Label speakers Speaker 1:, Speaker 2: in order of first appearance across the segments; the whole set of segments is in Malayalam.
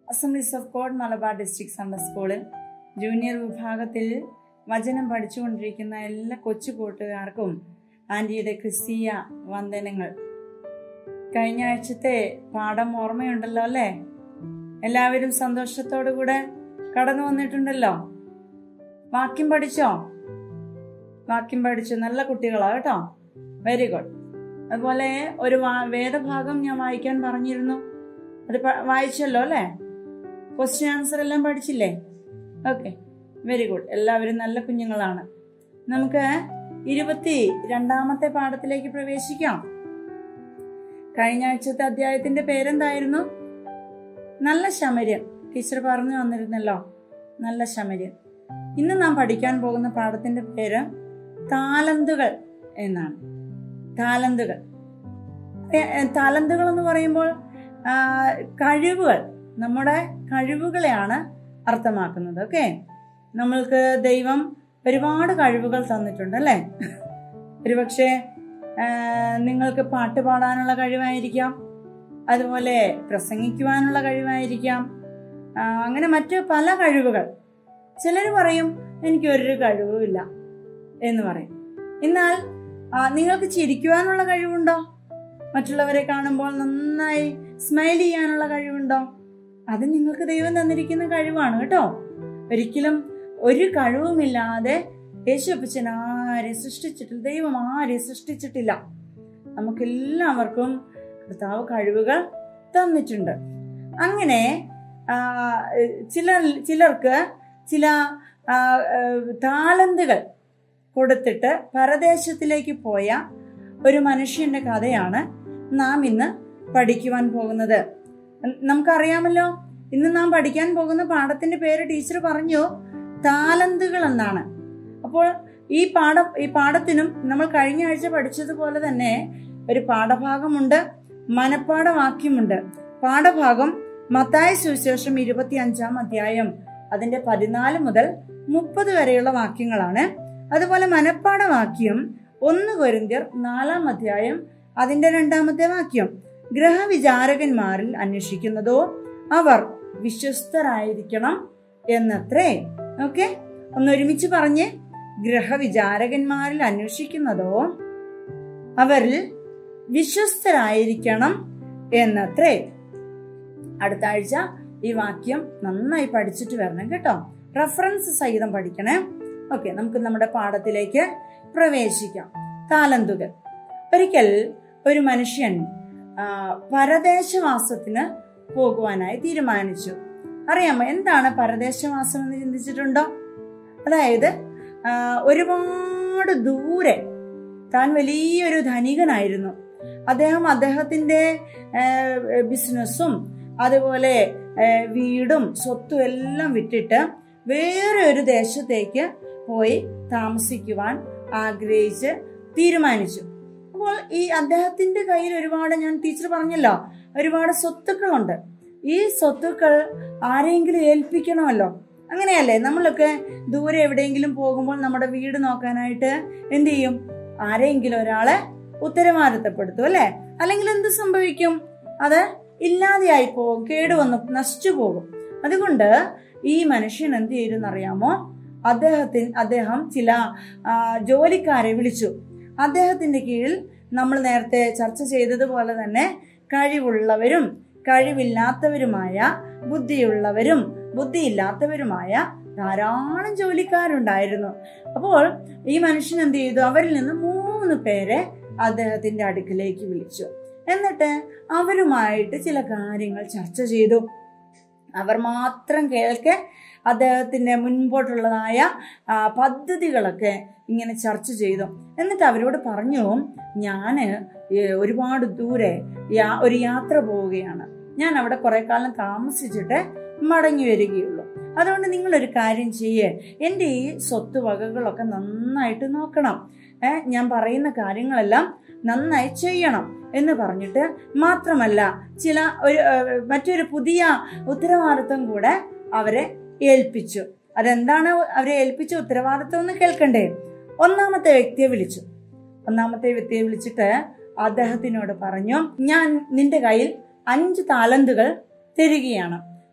Speaker 1: assemblies of god Malabar district Sunday സ്കൂളിൽ ജൂനിയർ വിഭാഗത്തിൽ വചനം പഠിച്ചുകൊണ്ടിരിക്കുന്ന എല്ലാ കൊച്ചു കൂട്ടുകാർക്കും ആൻറ്റിയുടെ ക്രിസ്തീയ വന്ദനങ്ങൾ കഴിഞ്ഞ ആഴ്ചത്തെ പാഠം ഓർമ്മയുണ്ടല്ലോ അല്ലേ എല്ലാവരും സന്തോഷത്തോടു കൂടെ കടന്നു വന്നിട്ടുണ്ടല്ലോ വാക്യം പഠിച്ചോ വാക്യം പഠിച്ചു നല്ല കുട്ടികളാ കേട്ടോ വെരി ഗുഡ് അതുപോലെ ഒരു വാ- വേദഭാഗം ഞാൻ വായിക്കാൻ പറഞ്ഞിരുന്നു അത് പ- വായിച്ചല്ലോ അല്ലേ ക്വസ്റ്റ്യൻ ആൻസർ എല്ലാം പഠിച്ചില്ലേ ഓക്കെ വെരി ഗുഡ് എല്ലാവരും നല്ല കുഞ്ഞുങ്ങളാണ് നമുക്ക് ഇരുപത്തി രണ്ടാമത്തെ പാഠത്തിലേക്ക് പ്രവേശിക്കാം കഴിഞ്ഞ ആഴ്ചത്തെ അധ്യായത്തിന്റെ പേരെന്തായിരുന്നു നല്ല ശമര്യൻ ടീച്ചർ പറഞ്ഞു വന്നിരുന്നല്ലോ നല്ല ശമര്യൻ ഇന്ന് നാം പഠിക്കാൻ പോകുന്ന പാഠത്തിന്റെ പേര് താലന്തുകൾ എന്നാണ് താലന്തുകൾ എ- എ, താലന്തുകൾ എന്ന് പറയുമ്പോൾ ആ, കഴിവുകൾ നമ്മുടെ കഴിവുകളെയാണ് അർത്ഥമാക്കുന്നത് ഓക്കെ നമ്മൾക്ക് ദൈവം ഒരുപാട് കഴിവുകൾ തന്നിട്ടുണ്ട് അല്ലേ ഒരുപക്ഷെ ആ, നിങ്ങൾക്ക് പാട്ട് പാടാനുള്ള കഴിവായിരിക്കാം അതുപോലെ പ്രസംഗിക്കുവാനുള്ള കഴിവായിരിക്കാം ആ, അങ്ങനെ മറ്റ് പല കഴിവുകൾ ചിലർ പറയും എനിക്ക് ഒരു കഴിവുമില്ല എന്ന് പറയും എന്നാൽ ആ, നിങ്ങൾക്ക് ചിരിക്കുവാനുള്ള കഴിവുണ്ടോ മറ്റുള്ളവരെ കാണുമ്പോൾ നന്നായി സ്മൈൽ ചെയ്യാനുള്ള കഴിവുണ്ടോ അത് നിങ്ങൾക്ക് ദൈവം തന്നിരിക്കുന്ന കഴിവാണ് കേട്ടോ ഒരിക്കലും ഒരു കഴിവുമില്ലാതെ യേശു അപ്പച്ചൻ ആരെ സൃഷ്ടിച്ചിട്ടില്ല ദൈവം ആരെ സൃഷ്ടിച്ചിട്ടില്ല നമുക്കെല്ലാവർക്കും കർത്താവ് കഴിവുകൾ തന്നിട്ടുണ്ട് അങ്ങനെ ആ, ചിലർ ചിലർക്ക് ചില ആ, ആ, താലന്തുകൾ കൊടുത്തിട്ട് പരദേശത്തിലേക്ക് പോയ ഒരു മനുഷ്യന്റെ കഥയാണ് നാം ഇന്ന് പഠിക്കുവാൻ പോകുന്നത് നമുക്കറിയാമല്ലോ ഇന്ന് നാം പഠിക്കാൻ പോകുന്ന പാഠത്തിന്റെ പേര് ടീച്ചർ പറഞ്ഞു താലന്തുകൾ എന്നാണ് അപ്പോൾ ഈ പാഠം ഈ പാഠത്തിനും നമ്മൾ കഴിഞ്ഞ ആഴ്ച പഠിച്ചതുപോലെ തന്നെ ഒരു പാഠഭാഗമുണ്ട് മനപ്പാഠവാക്യമുണ്ട് പാഠഭാഗം മത്തായ സുവിശേഷം ഇരുപത്തി അഞ്ചാം അധ്യായം അതിന്റെ പതിനാല് മുതൽ മുപ്പത് വരെയുള്ള വാക്യങ്ങളാണ് അതുപോലെ മനപ്പാഠവാക്യം ഒന്ന് കൊരിന്ത്യർ നാലാം അധ്യായം അതിന്റെ രണ്ടാമത്തെ വാക്യം ഗ്രഹവിചാരകന്മാരിൽ അന്വേഷിക്കുന്നതോ അവർ വിശ്വസ്തരായിരിക്കണം എന്നത്രേ ഓക്കെ ഒന്നൊരുമിച്ച് പറഞ്ഞ് ഗ്രഹവിചാരകന്മാരിൽ അന്വേഷിക്കുന്നതോ അവരിൽ വിശ്വസ്തരായിരിക്കണം എന്നത്രേ അടുത്ത ആഴ്ച ഈ വാക്യം നന്നായി പഠിച്ചിട്ട് വരണം കേട്ടോ റെഫറൻസ് സഹിതം പഠിക്കണേ ഓക്കെ നമുക്ക് നമ്മുടെ പാഠത്തിലേക്ക് പ്രവേശിക്കാം താലന്തുകൾ ഒരിക്കൽ ഒരു മനുഷ്യൻ ആ, പരദേശവാസത്തിന് പോകുവാനായി തീരുമാനിച്ചു അറിയാമോ എന്താണ് പരദേശവാസം എന്ന് ചിന്തിച്ചിട്ടുണ്ടോ അതായത് ആ, ഒരുപാട് ദൂരെ താൻ വലിയൊരു ധനികനായിരുന്നു അദ്ദേഹം അദ്ദേഹത്തിന്റെ ബിസിനസ്സും അതുപോലെ ആ, വീടും സ്വത്തും എല്ലാം വിട്ടിട്ട് വേറെ ഒരു ദേശത്തേക്ക് പോയി താമസിക്കുവാൻ ആഗ്രഹിച്ച് തീരുമാനിച്ചു അപ്പോൾ ഈ അദ്ദേഹത്തിന്റെ കയ്യിൽ ഒരുപാട് ഞാൻ ടീച്ചർ പറഞ്ഞല്ലോ ഒരുപാട് സ്വത്തുക്കളുണ്ട് ഈ സ്വത്തുക്കൾ ആരെങ്കിലും ഏൽപ്പിക്കണമല്ലോ അങ്ങനെയല്ലേ നമ്മളൊക്കെ ദൂരെ എവിടെയെങ്കിലും പോകുമ്പോൾ നമ്മുടെ വീട് നോക്കാനായിട്ട് എന്ത് ചെയ്യും ആരെങ്കിലും ഒരാളെ ഉത്തരവാദിത്തപ്പെടുത്തും അല്ലെ അല്ലെങ്കിൽ എന്ത് സംഭവിക്കും അത് ഇല്ലാതെയായി പോകും കേടുവന്ന് നശിച്ചു പോകും അതുകൊണ്ട് ഈ മനുഷ്യൻ എന്ത് ചെയ്തെന്നറിയാമോ അദ്ദേഹത്തിന് അദ്ദേഹം ചില ആ, ജോലിക്കാരെ വിളിച്ചു അദ്ദേഹത്തിന്റെ കീഴിൽ നമ്മൾ നേരത്തെ ചർച്ച ചെയ്തതുപോലെ തന്നെ കഴിവുള്ളവരും കഴിവില്ലാത്തവരുമായ ബുദ്ധിയുള്ളവരും ബുദ്ധിയില്ലാത്തവരുമായ ധാരാളം ജോലിക്കാരുണ്ടായിരുന്നു അപ്പോൾ ഈ മനുഷ്യൻ എന്ത് ചെയ്തു അവരിൽ നിന്ന് മൂന്ന് പേരെ അദ്ദേഹത്തിന്റെ അടുക്കിലേക്ക് വിളിച്ചു എന്നിട്ട് അവരുമായിട്ട് ചില കാര്യങ്ങൾ ചർച്ച ചെയ്തു അവർ മാത്രം കേൾക്കെ അദ്ദേഹത്തിന്റെ മുൻപോട്ടുള്ളതായ ആ, പദ്ധതികളൊക്കെ ഇങ്ങനെ ചർച്ച ചെയ്തു എന്നിട്ട് അവരോട് പറഞ്ഞു ഞാന് ഏ, ഒരുപാട് ദൂരെ യാ- ഒരു യാത്ര പോവുകയാണ് ഞാൻ അവിടെ കുറെ കാലം താമസിച്ചിട്ട് മടങ്ങി വരികയുള്ളൂ അതുകൊണ്ട് നിങ്ങൾ ഒരു കാര്യം ചെയ്യേ എൻ്റെ ഈ സ്വത്ത് വകകളൊക്കെ നന്നായിട്ട് നോക്കണം ഏ, ഞാൻ പറയുന്ന കാര്യങ്ങളെല്ലാം നന്നായി ചെയ്യണം എന്ന് പറഞ്ഞിട്ട് മാത്രമല്ല ചില ഒരു ഏ, മറ്റൊരു പുതിയ ഉത്തരവാദിത്വം കൂടെ അവരെ ഏൽപ്പിച്ചു അതെന്താണ് അവരെ ഏൽപ്പിച്ച ഉത്തരവാദിത്വം എന്ന് കേൾക്കണ്ടേ ഒന്നാമത്തെ വ്യക്തിയെ വിളിച്ചു ഒന്നാമത്തെ വ്യക്തിയെ വിളിച്ചിട്ട് അദ്ദേഹത്തിനോട് പറഞ്ഞു ഞാൻ നിന്റെ കയ്യിൽ അഞ്ച് താലന്തുകൾ തരികയാണ്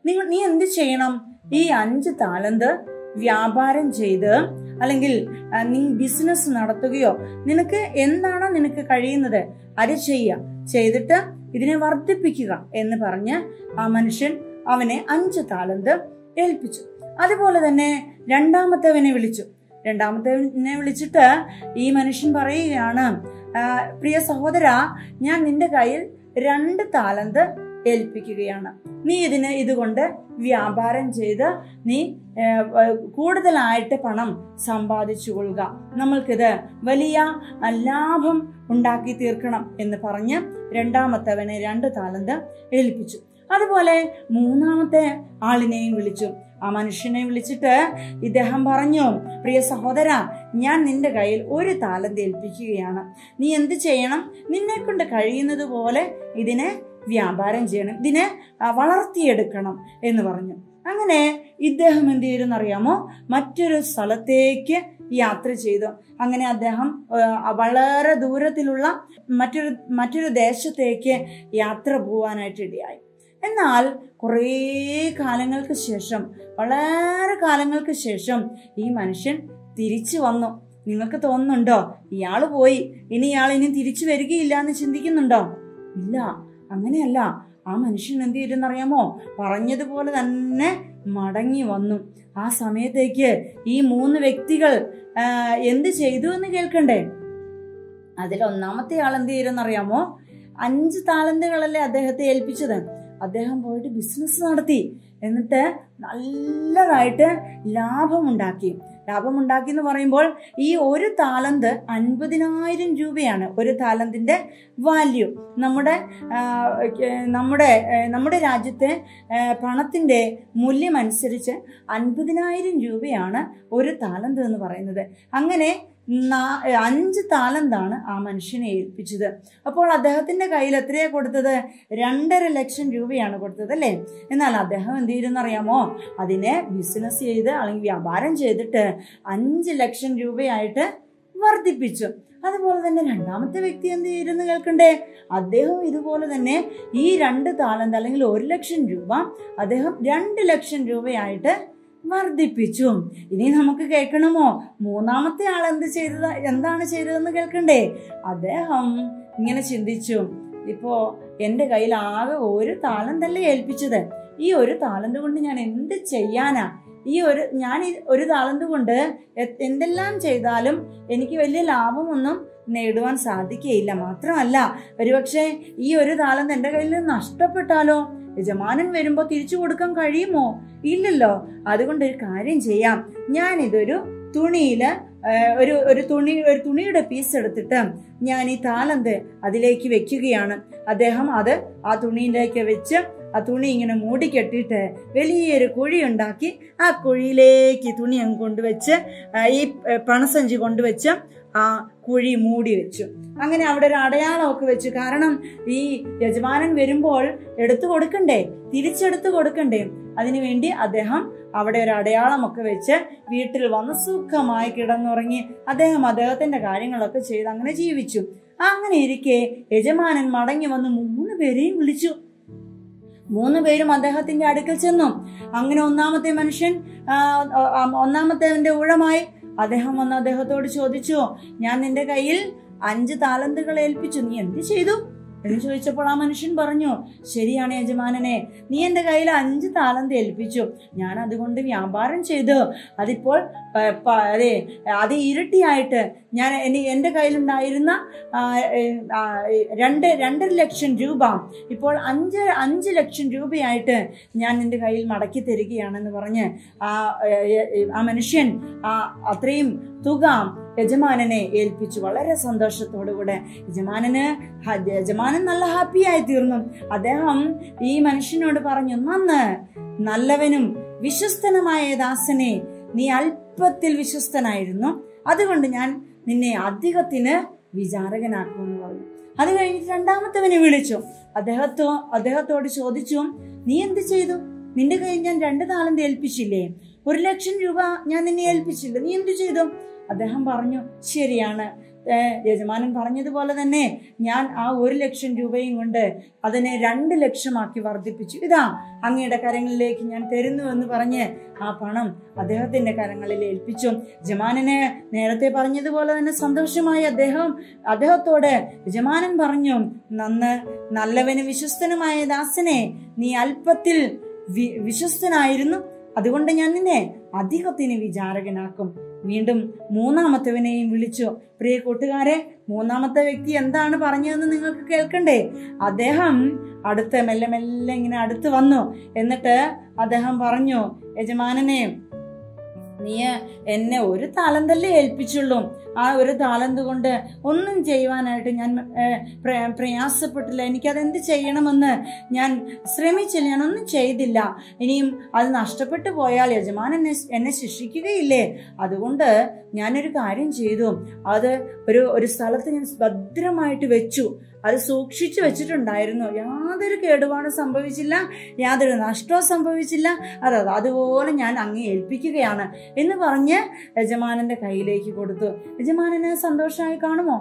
Speaker 1: നിങ്ങൾ നീ എന്ത് ചെയ്യണം ഈ അഞ്ച് താലന്ത് വ്യാപാരം ചെയ്ത് അല്ലെങ്കിൽ ആ, നീ ബിസിനസ് നടത്തുകയോ നിനക്ക് എന്താണോ നിനക്ക് കഴിയുന്നത് അത് ചെയ്യുക ചെയ്തിട്ട് ഇതിനെ വർദ്ധിപ്പിക്കുക എന്ന് പറഞ്ഞ് ആ മനുഷ്യൻ അവനെ അഞ്ച് താലന്ത് ഏൽപ്പിച്ചു അതുപോലെ തന്നെ രണ്ടാമത്തവനെ വിളിച്ചു രണ്ടാമത്തവനെ വിളിച്ചിട്ട് ഈ മനുഷ്യൻ പറയുകയാണ് "ആ, പ്രിയ സഹോദര ഞാൻ നിന്റെ കയ്യിൽ രണ്ട് താലന്ത് ഏൽപ്പിക്കുകയാണ് നീ ഇതിന് ഇതുകൊണ്ട് വ്യാപാരം ചെയ്ത് നീ ഏ, ഏ, കൂടുതലായിട്ട് പണം സമ്പാദിച്ചു കൊള്ളുക നമ്മൾക്കിത് വലിയ ആ, ലാഭം ഉണ്ടാക്കി തീർക്കണം എന്ന് പറഞ്ഞ് രണ്ടാമത്തവനെ രണ്ട് താലന്ത് ഏൽപ്പിച്ചു അതുപോലെ മൂന്നാമത്തെ ആളിനെയും വിളിച്ചു ആ മനുഷ്യനെ വിളിച്ചിട്ട് ഇദ്ദേഹം പറഞ്ഞു പ്രിയ സഹോദര ഞാൻ നിന്റെ കയ്യിൽ ഒരു താലന്ത് ഏൽപ്പിക്കുകയാണ് നീ എന്ത് ചെയ്യണം നിന്നെ കൊണ്ട് കഴിയുന്നത് പോലെ ഇതിനെ വ്യാപാരം ചെയ്യണം ഇതിനെ ആ, വളർത്തിയെടുക്കണം എന്ന് പറഞ്ഞു അങ്ങനെ ഇദ്ദേഹം എന്ത് ചെയ്തെന്നറിയാമോ മറ്റൊരു സ്ഥലത്തേക്ക് യാത്ര ചെയ്തു അങ്ങനെ അദ്ദേഹം ആ, വളരെ ദൂരത്തിലുള്ള മറ്റൊരു മറ്റൊരു ദേശത്തേക്ക് യാത്ര പോവാനായിട്ട് ഇടയായി എന്നാൽ കുറേ കാലങ്ങൾക്ക് ശേഷം വളരെ കാലങ്ങൾക്ക് ശേഷം ഈ മനുഷ്യൻ തിരിച്ചു വന്നു നിങ്ങൾക്ക് തോന്നുന്നുണ്ടോ ഇയാൾ പോയി ഇനി ഇയാൾ ഇനി തിരിച്ചു വരികയില്ല എന്ന് ചിന്തിക്കുന്നുണ്ടോ ഇല്ല അങ്ങനെയല്ല ആ മനുഷ്യൻ എന്ത് ചെയ്തെന്നറിയാമോ പറഞ്ഞതുപോലെ തന്നെ മടങ്ങി വന്നു ആ സമയത്തേക്ക് ഈ മൂന്ന് വ്യക്തികൾ ആ, എന്ത് ചെയ്തു എന്ന് കേൾക്കണ്ടേ അതിൽ ഒന്നാമത്തെ ആൾ എന്ത് ചെയ്തെന്നറിയാമോ അഞ്ച് താലന്തുകളല്ലേ അദ്ദേഹത്തെ ഏൽപ്പിച്ചത് അദ്ദേഹം പോയിട്ട് ബിസിനസ് നടത്തി എന്നിട്ട് നല്ലതായിട്ട് ലാഭമുണ്ടാക്കി ലാഭമുണ്ടാക്കി എന്ന് പറയുമ്പോൾ ഈ ഒരു താലന്ത് അൻപതിനായിരം രൂപയാണ് ഒരു താലന്തിന്റെ വാല്യൂ നമ്മുടെ ആ, ഏ, നമ്മുടെ ഏ, നമ്മുടെ രാജ്യത്തെ ഏ, പണത്തിന്റെ മൂല്യം അനുസരിച്ച് അൻപതിനായിരം രൂപയാണ് ഒരു താലന്ത് എന്ന് പറയുന്നത് അങ്ങനെ നാ- അഞ്ച് താലന്താണ് ആ മനുഷ്യനെ ഏൽപ്പിച്ചത് അപ്പോൾ അദ്ദേഹത്തിന്റെ കയ്യിൽ എത്രയാ കൊടുത്തത് രണ്ടര ലക്ഷം രൂപയാണ് കൊടുത്തത് അല്ലേ എന്നാൽ അദ്ദേഹം എന്ത് ചെയ്തെന്നറിയാമോ അതിനെ ബിസിനസ് ചെയ്ത് അല്ലെങ്കിൽ വ്യാപാരം ചെയ്തിട്ട് അഞ്ച് ലക്ഷം രൂപയായിട്ട് വർദ്ധിപ്പിച്ചു അതുപോലെ തന്നെ രണ്ടാമത്തെ വ്യക്തി എന്ത് ചെയ്തെന്ന് കേൾക്കണ്ടേ അദ്ദേഹം ഇതുപോലെ തന്നെ ഈ രണ്ട് താലന്ത് അല്ലെങ്കിൽ ഒരു ലക്ഷം രൂപ അദ്ദേഹം രണ്ട് ലക്ഷം രൂപയായിട്ട് വർദ്ധിപ്പിച്ചു ഇനി നമുക്ക് കേൾക്കണമോ മൂന്നാമത്തെ ആൾ എന്ത് ചെയ്തത് എന്താണ് ചെയ്തതെന്ന് കേൾക്കണ്ടേ അദ്ദേഹം ഇങ്ങനെ ചിന്തിച്ചു ഇപ്പോ എന്റെ കയ്യിൽ ആകെ ഒരു താലന്തല്ലേ ഏൽപ്പിച്ചത് ഈ ഒരു താലന്ത് കൊണ്ട് ഞാൻ എന്ത് ചെയ്യാനാ ഈ ഒരു ഞാൻ ഈ ഒരു താലന്ത് കൊണ്ട് എ- എന്തെല്ലാം ചെയ്താലും എനിക്ക് വലിയ ലാഭമൊന്നും നേടുവാൻ സാധിക്കുകയില്ല മാത്രമല്ല ഒരുപക്ഷെ ഈ ഒരു താലന്ത് എൻ്റെ കയ്യിൽ നിന്ന് നഷ്ടപ്പെട്ടാലോ യജമാനൻ വരുമ്പോ തിരിച്ചു കൊടുക്കാൻ കഴിയുമോ ഇല്ലല്ലോ അതുകൊണ്ട് ഒരു കാര്യം ചെയ്യാം ഞാൻ ഇതൊരു തുണിയില് ആ, ഒരു ഒരു തുണി ഒരു തുണിയുടെ പീസ് എടുത്തിട്ട് ഞാൻ ഈ താലന്ത് അതിലേക്ക് വെക്കുകയാണ് അദ്ദേഹം അത് ആ തുണിയിലേക്ക് വെച്ച് ആ തുണി ഇങ്ങനെ മൂടി കെട്ടിയിട്ട് വലിയൊരു കുഴി ഉണ്ടാക്കി ആ കുഴിയിലേക്ക് ഈ തുണി അങ്ങ് കൊണ്ടുവച്ച് ആ, ഈ ഏ, പണസഞ്ചി കൊണ്ടുവച്ച് ആ കുഴി മൂടി വെച്ചു അങ്ങനെ അവിടെ ഒരു അടയാളമൊക്കെ വെച്ചു കാരണം ഈ യജമാനൻ വരുമ്പോൾ എടുത്തു കൊടുക്കണ്ടേ തിരിച്ചെടുത്ത് കൊടുക്കണ്ടേ അതിനുവേണ്ടി അദ്ദേഹം അവിടെ ഒരു അടയാളമൊക്കെ വെച്ച് വീട്ടിൽ വന്ന് സുഖമായി കിടന്നുറങ്ങി അദ്ദേഹം അദ്ദേഹത്തിന്റെ കാര്യങ്ങളൊക്കെ ചെയ്ത് അങ്ങനെ ജീവിച്ചു അങ്ങനെ ഇരിക്കെ യജമാനൻ മടങ്ങി വന്ന് മൂന്ന് പേരെയും വിളിച്ചു മൂന്ന് പേരും അദ്ദേഹത്തിന്റെ അടുക്കൽ ചെന്നു അങ്ങനെ ഒന്നാമത്തെ മനുഷ്യൻ ആ, ആ, ഒന്നാമത്തേവന്റെ ഊഴമായി അദ്ദേഹം വന്ന് അദ്ദേഹത്തോട് ചോദിച്ചു ഞാൻ നിന്റെ കയ്യിൽ അഞ്ച് താലന്തുകൾ ഏൽപ്പിച്ചു നീ എന്ത് ചെയ്തു എന്ന് ചോദിച്ചപ്പോൾ ആ മനുഷ്യൻ പറഞ്ഞു ശരിയാണ് യജമാനനെ നീ എൻ്റെ കയ്യിൽ അഞ്ച് താലന്ത് ഏൽപ്പിച്ചു ഞാൻ അതുകൊണ്ട് വ്യാപാരം ചെയ്തു അതിപ്പോൾ പ- പ- അതെ അത് ഇരട്ടിയായിട്ട് ഞാൻ എനി എൻ്റെ കയ്യിലുണ്ടായിരുന്ന ആ, ഏ, ആ, ഏ, രണ്ട് രണ്ടര ലക്ഷം രൂപ ഇപ്പോൾ അഞ്ച് അഞ്ച് ലക്ഷം രൂപയായിട്ട് ഞാൻ നിന്റെ കയ്യിൽ മടക്കി തരികയാണെന്ന് പറഞ്ഞ് ആ ഏ, ഏ, ആ മനുഷ്യൻ ആ അത്രയും തുക യജമാനനെ ഏൽപ്പിച്ചു വളരെ സന്തോഷത്തോടുകൂടെ യജമാനന് ഹ- യജമാനൻ നല്ല ഹാപ്പിയായി തീർന്നു അദ്ദേഹം ഈ മനുഷ്യനോട് പറഞ്ഞു നന്ന് നല്ലവനും വിശ്വസ്തനുമായ ദാസനെ നീ അല്പത്തിൽ വിശ്വസ്തനായിരുന്നു അതുകൊണ്ട് ഞാൻ നിന്നെ അധികത്തിന് വിചാരകനാക്കുമെന്ന് പറഞ്ഞു അത് കഴിഞ്ഞിട്ട് രണ്ടാമത്തവനെ വിളിച്ചു അദ്ദേഹത്തോ അദ്ദേഹത്തോട് ചോദിച്ചു നീ എന്ത് ചെയ്തു നിന്റെ കയ്യിൽ ഞാൻ രണ്ട് താലന്ത് ഏൽപ്പിച്ചില്ലേ ഒരു ലക്ഷം രൂപ ഞാൻ നിന്നെ ഏൽപ്പിച്ചില്ല നീ എന്ത് ചെയ്തു അദ്ദേഹം പറഞ്ഞു ശരിയാണ് ഏ, യജമാനൻ പറഞ്ഞതുപോലെ തന്നെ ഞാൻ ആ ഒരു ലക്ഷം രൂപയും കൊണ്ട് അതിനെ രണ്ട് ലക്ഷമാക്കി വർദ്ധിപ്പിച്ചു ഇതാ അങ്ങയുടെ കരങ്ങളിലേക്ക് ഞാൻ തരുന്നു എന്ന് പറഞ്ഞ് ആ പണം അദ്ദേഹത്തിന്റെ കരങ്ങളിൽ ഏൽപ്പിച്ചു യജമാനന് നേരത്തെ പറഞ്ഞതുപോലെ തന്നെ സന്തോഷമായി അദ്ദേഹം അദ്ദേഹത്തോട് യജമാനൻ പറഞ്ഞു നന്ന് നല്ലവന് വിശ്വസ്തനുമായ ദാസനെ നീ അല്പത്തിൽ വി- വിശ്വസ്തനായിരുന്നു അതുകൊണ്ട് ഞാൻ നിന്നെ അധികത്തിന് വിചാരകനാക്കും വീണ്ടും മൂന്നാമത്തവനെയും വിളിച്ചു പ്രിയ കൂട്ടുകാരെ മൂന്നാമത്തെ വ്യക്തി എന്താണ് പറഞ്ഞതെന്ന് നിങ്ങൾക്ക് കേൾക്കണ്ടേ അദ്ദേഹം അടുത്ത് മെല്ലെ മെല്ലെ ഇങ്ങനെ അടുത്ത് വന്നു എന്നിട്ട് അദ്ദേഹം പറഞ്ഞു യജമാനനെ നീ എന്നെ ഒരു താലന്തല്ലേ ഏൽപ്പിച്ചുള്ളൂ ആ ഒരു താലന്ത് കൊണ്ട് ഒന്നും ചെയ്യുവാനായിട്ട് ഞാൻ ഏഹ്, പ്ര- പ്രയാസപ്പെട്ടില്ല എനിക്കത് എന്ത് ചെയ്യണമെന്ന് ഞാൻ ശ്രമിച്ചില്ല ഞാൻ ഒന്നും ചെയ്തില്ല ഇനിയും അത് നഷ്ടപ്പെട്ടു പോയാൽ യജമാനൻ എന്നെ എന്നെ ശിക്ഷിക്കുകയില്ലേ അതുകൊണ്ട് ഞാനൊരു കാര്യം ചെയ്തു അത് ഒരു ഒരു സ്ഥലത്ത് ഞാൻ ഭദ്രമായിട്ട് വെച്ചു അത് സൂക്ഷിച്ചു വെച്ചിട്ടുണ്ടായിരുന്നു യാതൊരു കേടുപാടും സംഭവിച്ചില്ല യാതൊരു നഷ്ടവും സംഭവിച്ചില്ല അത് അത് അതുപോലെ ഞാൻ അങ്ങേ ഏൽപ്പിക്കുകയാണ് എന്ന് പറഞ്ഞ് യജമാനന്റെ കയ്യിലേക്ക് കൊടുത്തു യജമാനന് സന്തോഷമായി കാണുമോ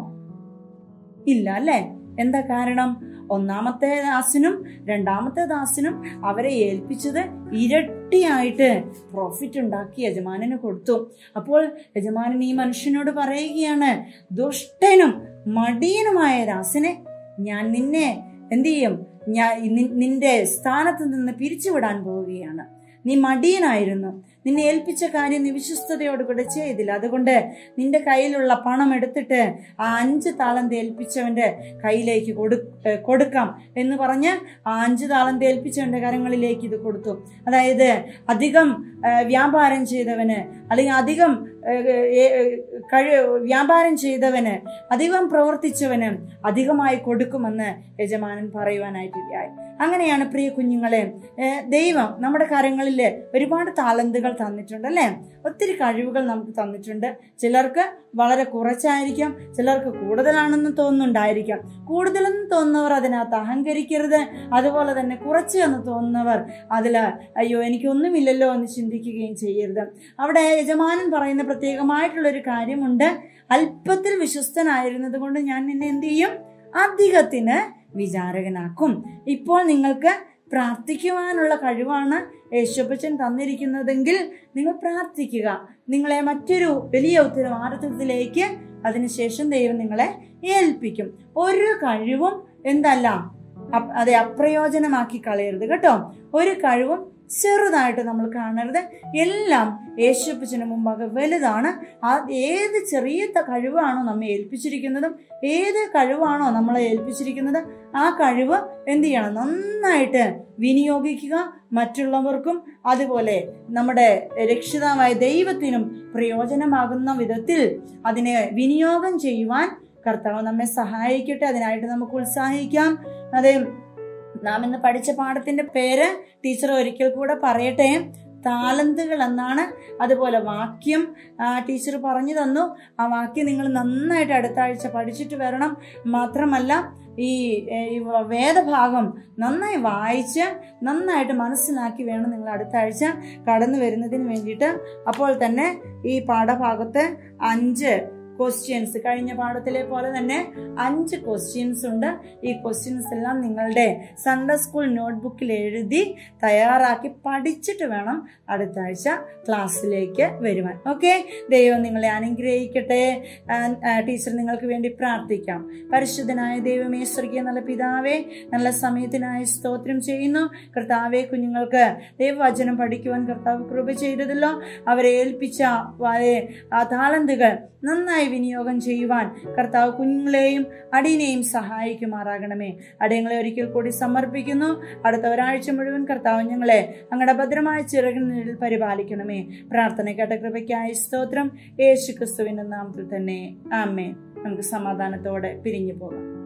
Speaker 1: ഇല്ല അല്ലേ എന്താ കാരണം ഒന്നാമത്തെ ദാസിനും രണ്ടാമത്തെ ദാസിനും അവരെ ഏൽപ്പിച്ചത് ഇരട്ടിയായിട്ട് പ്രോഫിറ്റ് ഉണ്ടാക്കി യജമാനന് കൊടുത്തു അപ്പോൾ യജമാനൻ ഈ മനുഷ്യനോട് പറയുകയാണ് ദുഷ്ടനും മടിയനുമായ ദാസിനെ ഞാൻ നിന്നെ എന്ത് ചെയ്യും ഞാൻ നി- നിന്റെ സ്ഥാനത്ത് നിന്ന് പിരിച്ചുവിടാൻ പോവുകയാണ് നീ മടിയനായിരുന്നു നിന്നെ ഏൽപ്പിച്ച കാര്യം നീ വിശ്വസ്തയോടുകൂടെ ചെയ്തില്ല അതുകൊണ്ട് നിന്റെ കയ്യിലുള്ള പണം എടുത്തിട്ട് ആ അഞ്ച് താളം ഏൽപ്പിച്ചവന്റെ കയ്യിലേക്ക് കൊടു ഏഹ് കൊടുക്കാം എന്ന് പറഞ്ഞ് ആ അഞ്ച് താളം ഏൽപ്പിച്ചവന്റെ കരങ്ങളിലേക്ക് ഇത് കൊടുത്തു അതായത് അധികം ഏഹ് വ്യാപാരം ചെയ്തവന് അല്ലെങ്കിൽ അധികം ഏഹ് ഏഹ് കഴി വ്യാപാരം ചെയ്തവന് അധികം പ്രവർത്തിച്ചവന് അധികമായി കൊടുക്കുമെന്ന് യജമാനൻ പറയുവാനായിട്ടില്ലായി അങ്ങനെയാണ് പ്രിയ കുഞ്ഞുങ്ങളെ ഏഹ് ദൈവം നമ്മുടെ കരങ്ങളിൽ ഒരുപാട് താലന്തുകൾ തന്നിട്ടുണ്ട് അല്ലേ ഒത്തിരി കഴിവുകൾ നമുക്ക് തന്നിട്ടുണ്ട് ചിലർക്ക് വളരെ കുറച്ചായിരിക്കാം ചിലർക്ക് കൂടുതലാണെന്ന് തോന്നുന്നുണ്ടായിരിക്കാം കൂടുതലെന്ന് തോന്നുന്നവർ അതിനകത്ത് അഹങ്കരിക്കരുത് അതുപോലെ തന്നെ കുറച്ച് എന്ന് തോന്നുന്നവർ അതിൽ അയ്യോ എനിക്കൊന്നുമില്ലല്ലോ എന്ന് ചിന്തിക്കുകയും ചെയ്യരുത് അവിടെ യജമാനൻ പറയുന്ന പ്രത്യേകമായിട്ടുള്ളൊരു കാര്യമുണ്ട് അല്പത്തിൽ വിശ്വസ്തനായിരുന്നത് കൊണ്ട് ഞാൻ നിന്നെ എന്ത് ചെയ്യും അധികത്തിന് വിചാരകനാക്കും ഇപ്പോൾ നിങ്ങൾക്ക് പ്രാർത്ഥിക്കുവാനുള്ള കഴിവാണ് യേശുപ്പച്ചൻ തന്നിരിക്കുന്നതെങ്കിൽ നിങ്ങൾ പ്രാർത്ഥിക്കുക നിങ്ങളെ മറ്റൊരു വലിയ ഉത്തരവാദിത്വത്തിലേക്ക് അതിനുശേഷം ദൈവം നിങ്ങളെ ഏൽപ്പിക്കും ഒരു കഴിവും എന്തല്ല അപ്- അതെ അപ്രയോജനമാക്കി കളയരുത് കേട്ടോ ഒരു കഴിവും ചെറുതായിട്ട് നമ്മൾ കാണരുത് എല്ലാം യേശുപ്പച്ചന് മുമ്പാകെ വലുതാണ് ആ ഏത് ചെറിയ ത- കഴിവാണോ നമ്മെ ഏൽപ്പിച്ചിരിക്കുന്നതും ഏത് കഴിവാണോ നമ്മളെ ഏൽപ്പിച്ചിരിക്കുന്നത് ആ കഴിവ് എന്ത് ചെയ്യണം നന്നായിട്ട് വിനിയോഗിക്കുക മറ്റുള്ളവർക്കും അതുപോലെ നമ്മുടെ രക്ഷിതാവായ ദൈവത്തിനും പ്രയോജനമാകുന്ന വിധത്തിൽ അതിനെ വിനിയോഗം ചെയ്യുവാൻ കർത്താവ് നമ്മെ സഹായിക്കട്ടെ അതിനായിട്ട് നമുക്ക് ഉത്സാഹിക്കാം അതെ നാം ഇന്ന് പഠിച്ച പാഠത്തിന്റെ പേര് ടീച്ചർ ഒരിക്കൽ കൂടെ പറയട്ടെ താലന്തുകൾ എന്നാണ് അതുപോലെ വാക്യം ആ, ടീച്ചർ പറഞ്ഞു തന്നു ആ വാക്യം നിങ്ങൾ നന്നായിട്ട് അടുത്ത ആഴ്ച പഠിച്ചിട്ട് വരണം മാത്രമല്ല ഈ ഏ, ഈ വ- വേദഭാഗം നന്നായി വായിച്ച് നന്നായിട്ട് മനസ്സിലാക്കി വേണം നിങ്ങൾ അടുത്ത ആഴ്ച കടന്നു വരുന്നതിന് വേണ്ടിയിട്ട് അപ്പോൾ തന്നെ ഈ പാഠഭാഗത്ത് അഞ്ച് ക്വസ്റ്റ്യൻസ് കഴിഞ്ഞ പാഠത്തിലെ പോലെ തന്നെ അഞ്ച് ക്വസ്റ്റ്യൻസ് ഉണ്ട് ഈ ക്വസ്റ്റ്യൻസ് എല്ലാം നിങ്ങളുടെ സൺഡേ സ്കൂൾ നോട്ട്ബുക്കിൽ എഴുതി തയ്യാറാക്കി പഠിച്ചിട്ട് വേണം അടുത്ത ആഴ്ച ക്ലാസ്സിലേക്ക് വരുവാൻ ഓക്കെ ദൈവം നിങ്ങളെ അനുഗ്രഹിക്കട്ടെ ആ, ആ, ടീച്ചർ നിങ്ങൾക്ക് വേണ്ടി പ്രാർത്ഥിക്കാം പരിശുദ്ധനായ ദൈവമേ സ്വർഗീയ നല്ല പിതാവേ നല്ല സമയത്തിനായി സ്തോത്രം ചെയ്യുന്നു കർത്താവെ കുഞ്ഞുങ്ങൾക്ക് ദൈവവചനം പഠിക്കുവാൻ കർത്താവ് കൃപ ചെയ്തതല്ലോ അവരെ ഏൽപ്പിച്ച വളരെ ആ താളന്തുകൾ നന്നായി വിനിയോഗം ചെയ്യുവാൻ കർത്താവ് കുഞ്ഞുങ്ങളെയും അടിയനെയും സഹായിക്കുമാറാകണമേ അടിയങ്ങളെ ഒരിക്കൽ കൂടി സമർപ്പിക്കുന്നു അടുത്ത ഒരാഴ്ച മുഴുവൻ കർത്താവ് ഞങ്ങളെ അങ്ങയുടെ ഭദ്രമായ ചിറകിനിൽ പരിപാലിക്കണമേ പ്രാർത്ഥന കേട്ട കൃപയ്ക്കായി സ്തോത്രം യേശു ക്രിസ്തുവിന്റെ നാമത്തിൽ തന്നെ ആമേ നമുക്ക് സമാധാനത്തോടെ പിരിഞ്ഞു പോകാം